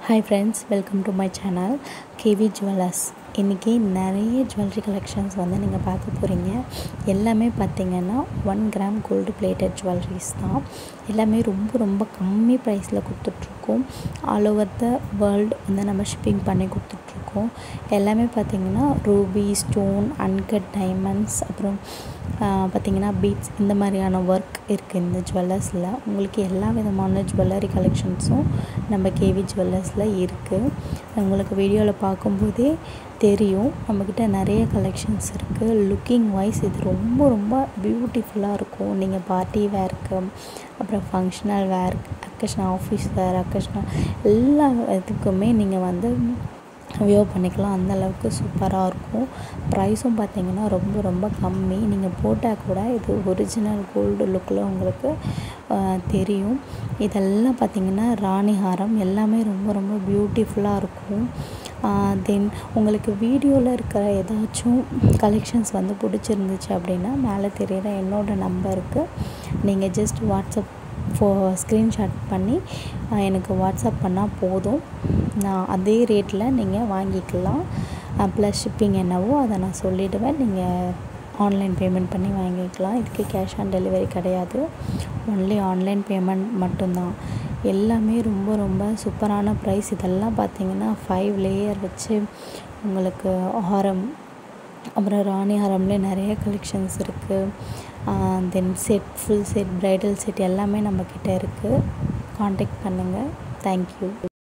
hi friends welcome to my channel KV Jewellers இன்றைக்கி நிறைய jewellery collections வந்து நீங்கள் பார்க்க போகிறீங்க எல்லாமே பார்த்திங்கன்னா one gram gold plated jewelleries தான் எல்லாமே ரொம்ப ரொம்ப கம்மி ப்ரைஸில் கொடுத்துட்ருக்கோம் ஆல் ஓவர் த வேர்ல்டு வந்து நம்ம ஷிப்பிங் பண்ணி கொடுத்துட்ருக்கோம் எல்லாமே பார்த்திங்கன்னா ரூபி ஸ்டோன் அன்கட் டைமண்ட்ஸ் அப்புறம் பார்த்திங்கன்னா பீட்ஸ் இந்த மாதிரியான ஒர்க் இருக்குது இந்த ஜுவல்லர்ஸில் உங்களுக்கு எல்லா விதமான ஜுவல்லரி கலெக்ஷன்ஸும் நம்ம கேவி ஜுவல்லர்ஸில் இருக்குது உங்களுக்கு வீடியோவில் பார்க்கும்போதே தெரியும் நம்மக்கிட்ட நிறைய கலெக்ஷன்ஸ் இருக்குது லுக்கிங் வைஸ் இது ரொம்ப ரொம்ப பியூட்டிஃபுல்லாக இருக்கும் நீங்கள் பார்ட்டி வேருக்கு அப்புறம் functional wear occasional office wear occasional எல்லா இதுக்குமே நீங்கள் வந்து வியோ பண்ணிக்கலாம் அந்தளவுக்கு சூப்பராக இருக்கும் ப்ரைஸும் பார்த்திங்கன்னா ரொம்ப ரொம்ப கம்மி நீங்கள் போட்டால் கூட இது ஒரிஜினல் கோல்டு லுக்கில் உங்களுக்கு தெரியும் இதெல்லாம் பார்த்திங்கன்னா ராணி ஹாரம் எல்லாமே ரொம்ப ரொம்ப பியூட்டிஃபுல்லாக இருக்கும் தென் உங்களுக்கு வீடியோவில் இருக்கிற ஏதாச்சும் கலெக்ஷன்ஸ் வந்து பிடிச்சிருந்துச்சு அப்படின்னா மேலே தெரிகிற என்னோடய நம்பருக்கு நீங்கள் ஜஸ்ட் வாட்ஸ்அப் ஃபோ ஸ்க்ரீன்ஷாட் பண்ணி எனக்கு வாட்ஸ்அப் பண்ணால் போதும் நான் அதே ரேட்டில் நீங்கள் வாங்கிக்கலாம் ப்ளஸ் ஷிப்பிங் என்னவோ அதை நான் சொல்லிவிடுவேன் நீங்கள் ஆன்லைன் பேமெண்ட் பண்ணி வாங்கிக்கலாம் இதுக்கு கேஷ் ஆன் டெலிவரி கிடையாது ஒன்லி ஆன்லைன் பேமெண்ட் மட்டும்தான் எல்லாமே ரொம்ப ரொம்ப சூப்பரான ப்ரைஸ் இதெல்லாம் பார்த்திங்கன்னா ஃபைவ் லேயர் வச்சு உங்களுக்கு ஹாரம் அப்புறம் ராணி ஹாரம்லேயே நிறைய கலெக்ஷன்ஸ் இருக்குது then set full set bridal set எல்லாமே நம்மக்கிட்ட இருக்குது காண்டாக்ட் பண்ணுங்கள் தேங்க்யூ